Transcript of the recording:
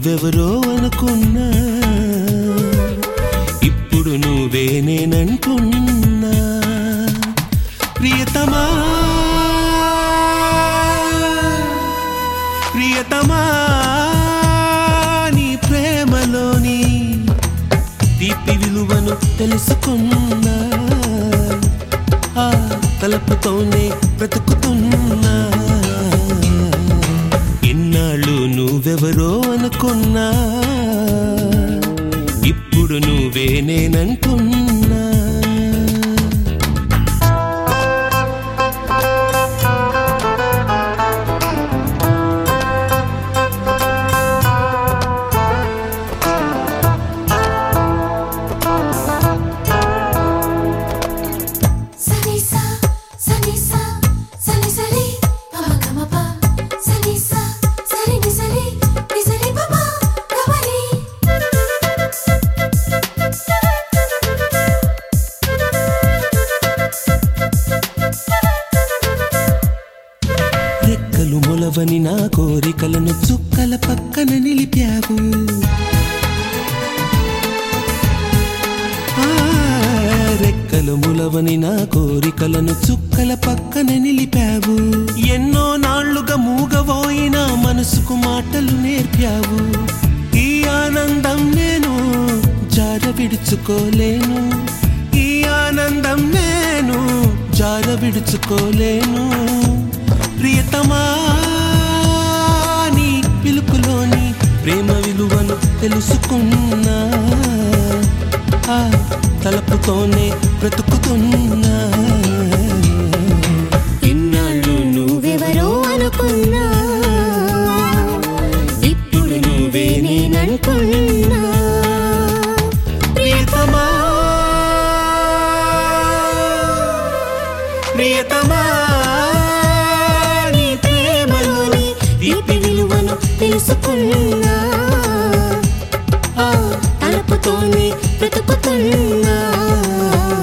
నువ్వెవరో అనుకున్నా ఇప్పుడు నువ్వే నేనంటున్నా ప్రియతమా ప్రియతమా నీ ప్రేమలోని తీపి విలువను తెలుసుకున్నా ఆ తలపుతోనే బ్రతుకుతున్నా ఇన్నాళ్ళు నువ్వెవరో అనుకున్నా ఇప్పుడు నువ్వే నేనంటున్నా సనిసా సనిసా సని సరి పమ గమ ప సనిసా సరి ని సరి ని సరి పమ గమరి రెక్కలు మొలవని నా కోరికలను చుక్కల పక్కన నిలిపావు ఆ, రెక్కలు ములవని నా కోరికలను చుక్కల పక్కన నిలిపావు ఎన్నో నాళ్లుగా మూగబోయిన మనసుకు మాటలు నేర్పావు ఈ ఆనందం నేను జార విడుచుకోలేను ఈ ఆనందం నేను జార విడుచుకోలేను ప్రియతమా నీ పిలుపులోని ప్రేమ విలువను తెలుసుకున్నా ఆ తలపుతోనే బ్రతుకుతున్నా ఇన్నాళ్ళు నువ్వెవరో అనుకున్నా ఇప్పుడు నువ్వే నేనంటున్నా ప్రియతమా ప్రియతమా నీ ప్రేమలోని తీపి విలువను తెలుసుకున్నా ఆ తలుపుతోనే బ్రతుకుతున్నా